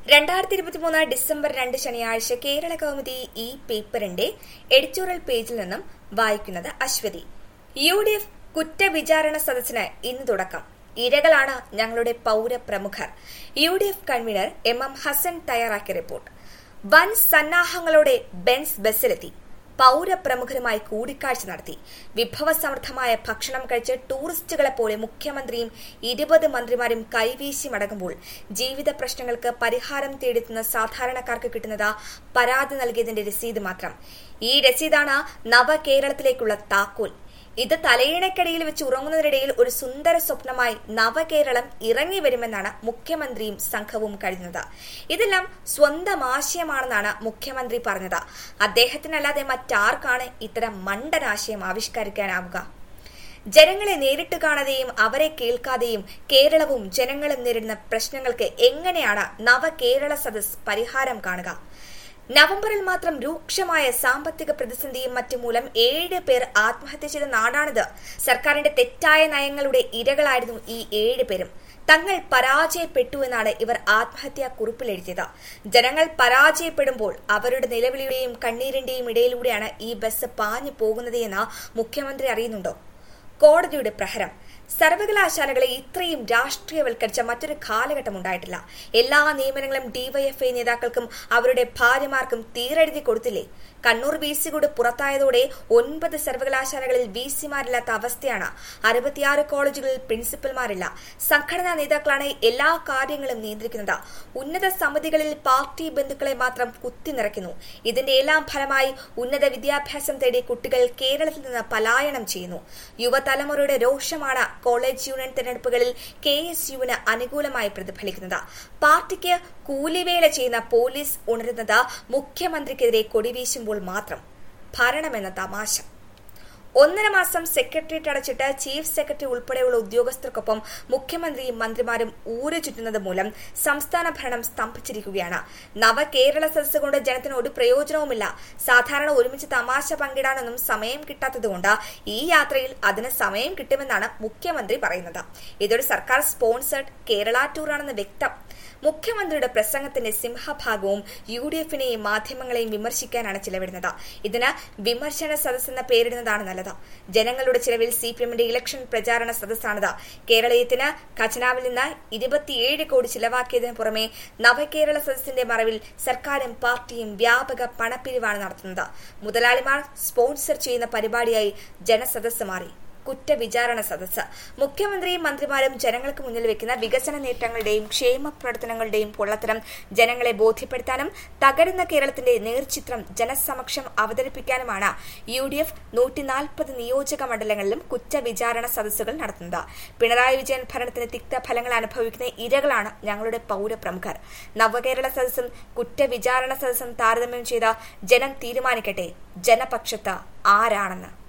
രണ്ടായിരത്തി ഇരുപത്തിമൂന്ന് ഡിസംബർ രണ്ട് ശനിയാഴ്ച കേരള കൗമുദി ഈ പേപ്പറിന്റെ എഡിറ്റോറിയൽ പേജിൽ നിന്നും വായിക്കുന്നത് അശ്വതി യു ഡി എഫ് കുറ്റവിചാരണ സദസ്സിന് ഇന്ന് തുടക്കം ഇരകളാണ് ഞങ്ങളുടെ പൌരപ്രമുഖർ U D F convener M M Hassan തയ്യാറാക്കിയ റിപ്പോർട്ട് വൻ സന്നാഹങ്ങളോടെ ബെൻസ് ബസ്സിലെത്തി പൌരപ്രമുഖരുമായി കൂടിക്കാഴ്ച നടത്തി വിഭവസമൃദ്ധമായ ഭക്ഷണം കഴിച്ച് ടൂറിസ്റ്റുകളെ പോലെ മുഖ്യമന്ത്രിയും ഇരുപത് മന്ത്രിമാരും കൈവീശി മടങ്ങുമ്പോൾ ജീവിത പ്രശ്നങ്ങൾക്ക് പരിഹാരം തേടിത്തുന്ന സാധാരണക്കാർക്ക് കിട്ടുന്നത് പരാതി നൽകിയതിന്റെ രസീത് മാത്രം ഈ രസീതാണ് നവകേരളത്തിലേക്കുള്ള താക്കോൽ ഇത് തലയിണക്കടിയിൽ വെച്ച് ഉറങ്ങുന്നതിനിടയിൽ ഒരു സുന്ദര സ്വപ്നമായി നവകേരളം ഇറങ്ങി വരുമെന്നാണ് മുഖ്യമന്ത്രിയും സംഘവും കരുതുന്നത് ഇതെല്ലാം സ്വന്തം ആശയമാണെന്നാണ് മുഖ്യമന്ത്രി പറഞ്ഞത് അദ്ദേഹത്തിനല്ലാതെ മറ്റാർക്കാണ് ഇത്തരം മണ്ടനാശയം ആവിഷ്കരിക്കാനാവുക ജനങ്ങളെ നേരിട്ട് കാണാതെയും അവരെ കേൾക്കാതെയും കേരളവും ജനങ്ങളും നേരിടുന്ന പ്രശ്നങ്ങൾക്ക് എങ്ങനെയാണ് നവകേരള സദസ് പരിഹാരം കാണുക നവംബറിൽ മാത്രം രൂക്ഷമായ സാമ്പത്തിക പ്രതിസന്ധിയും മറ്റും മൂലം ഏഴ് പേർ ആത്മഹത്യ ചെയ്ത നാടാണിത് സർക്കാരിന്റെ തെറ്റായ നയങ്ങളുടെ ഇരകളായിരുന്നു ഈ ഏഴ് പേരും തങ്ങൾ പരാജയപ്പെട്ടു എന്നാണ് ഇവർ ആത്മഹത്യാ കുറിപ്പിൽ എഴുതിയത് ജനങ്ങൾ പരാജയപ്പെടുമ്പോൾ അവരുടെ നിലവിളിയുടെയും കണ്ണീരിന്റെയും ഇടയിലൂടെയാണ് ഈ ബസ് പാഞ്ഞു പോകുന്നത് എന്ന് മുഖ്യമന്ത്രി അറിയുന്നുണ്ടോ കോടതിയുടെ പ്രഹരം സർവകലാശാലകളെ ഇത്രയും രാഷ്ട്രീയവൽക്കരിച്ച മറ്റൊരു കാലഘട്ടം ഉണ്ടായിട്ടില്ല എല്ലാ നിയമനങ്ങളും ഡിവൈഎഫ്ഐ നേതാക്കൾക്കും അവരുടെ ഭാര്യമാർക്കും തീരെഴുതി കൊടുത്തില്ലേ കണ്ണൂർ വി സി കൂടെ പുറത്തായതോടെ ഒൻപത് സർവകലാശാലകളിൽ വി സിമാരില്ലാത്ത അവസ്ഥയാണ് അറുപത്തിയാറ് കോളേജുകളിൽ പ്രിൻസിപ്പൽമാരില്ല സംഘടനാ നേതാക്കളാണ് എല്ലാ കാര്യങ്ങളും നിയന്ത്രിക്കുന്നത് ഉന്നത സമിതികളിൽ പാർട്ടി ബന്ധുക്കളെ മാത്രം കുത്തി നിറയ്ക്കുന്നു ഇതിന്റെ എല്ലാം ഫലമായി ഉന്നത വിദ്യാഭ്യാസം തേടി കുട്ടികൾ കേരളത്തിൽ നിന്ന് പലായനം ചെയ്യുന്നു യുവതലമുറയുടെ രോഷമാണ് കോളേജ് യൂണിയൻ തെരഞ്ഞെടുപ്പുകളിൽ കെ എസ് യുവിന് അനുകൂലമായി പ്രതിഫലിക്കുന്നത് പാർട്ടിക്ക് കൂലിവേല ചെയ്യുന്ന പോലീസ് ഉണരുന്നത് മുഖ്യമന്ത്രിക്കെതിരെ കൊടിവീശുമ്പോൾ മാത്രം ഭരണമെന്ന തമാശ ഒന്നര മാസം സെക്രട്ടേറിയറ്റ് അടച്ചിട്ട് ചീഫ് സെക്രട്ടറി ഉൾപ്പെടെയുള്ള ഉദ്യോഗസ്ഥർക്കൊപ്പം മുഖ്യമന്ത്രിയും മന്ത്രിമാരും ഊരു ചുറ്റുന്നത് മൂലം സംസ്ഥാന ഭരണം സ്തംഭിച്ചിരിക്കുകയാണ് നവകേരള സദസ് കൊണ്ട് ജനത്തിന് ഒരു പ്രയോജനവുമില്ല സാധാരണ ഒരുമിച്ച് തമാശ പങ്കിടാനൊന്നും സമയം കിട്ടാത്തതുകൊണ്ട് ഈ യാത്രയിൽ അതിന് സമയം കിട്ടുമെന്നാണ് മുഖ്യമന്ത്രി പറയുന്നത് ഇതൊരു സർക്കാർ സ്പോൺസേഡ് കേരള ടൂറാണെന്ന് വ്യക്തം മുഖ്യമന്ത്രിയുടെ പ്രസംഗത്തിന്റെ സിംഹഭാഗവും യു ഡി എഫിനെയും മാധ്യമങ്ങളെയും വിമർശിക്കാനാണ് ചിലവിടുന്നത് ഇതിന് വിമർശന സദസ് എന്ന പേരിടുന്നതാണ് നല്ലത് ജനങ്ങളുടെ ചിലവിൽ സി പി എമ്മിന്റെ ഇലക്ഷൻ പ്രചാരണ സദസ്സാണിത് കേരളീയത്തിന് ഖജനാവിൽ നിന്ന് ഇരുപത്തിയേഴ് കോടി ചിലവാക്കിയതിനു പുറമെ നവകേരള സദസ്സിന്റെ മറവിൽ സർക്കാരും പാർട്ടിയും വ്യാപക പണപ്പിരിവാണ് നടത്തുന്നത് മുതലാളിമാർ സ്പോൺസർ ചെയ്യുന്ന പരിപാടിയായി ജനസദസ് മാറി കുറ്റവിചാരണ സദസ്സ് മുഖ്യമന്ത്രിയും മന്ത്രിമാരും ജനങ്ങൾക്ക് മുന്നിൽ വെക്കുന്ന വികസന നേട്ടങ്ങളുടെയും ക്ഷേമ പ്രവർത്തനങ്ങളുടെയും പൊള്ളത്തരം ജനങ്ങളെ ബോധ്യപ്പെടുത്താനും തകരുന്ന കേരളത്തിന്റെ നേർചിത്രം ജനസമക്ഷം അവതരിപ്പിക്കാനുമാണ് യു ഡി എഫ് നൂറ്റിനാൽപ്പത് നിയോജക മണ്ഡലങ്ങളിലും കുറ്റവിചാരണ സദസ്സുകൾ നടത്തുന്നത് പിണറായി വിജയൻ ഭരണത്തിന് തിക്തഫലങ്ങൾ അനുഭവിക്കുന്ന ഇരകളാണ് ഞങ്ങളുടെ പൌരപ്രമുഖർ നവകേരള സദസ്സും കുറ്റവിചാരണ സദസ്സും താരതമ്യം ചെയ്ത ജനം തീരുമാനിക്കട്ടെ ജനപക്ഷത്ത് ആരാണെന്ന്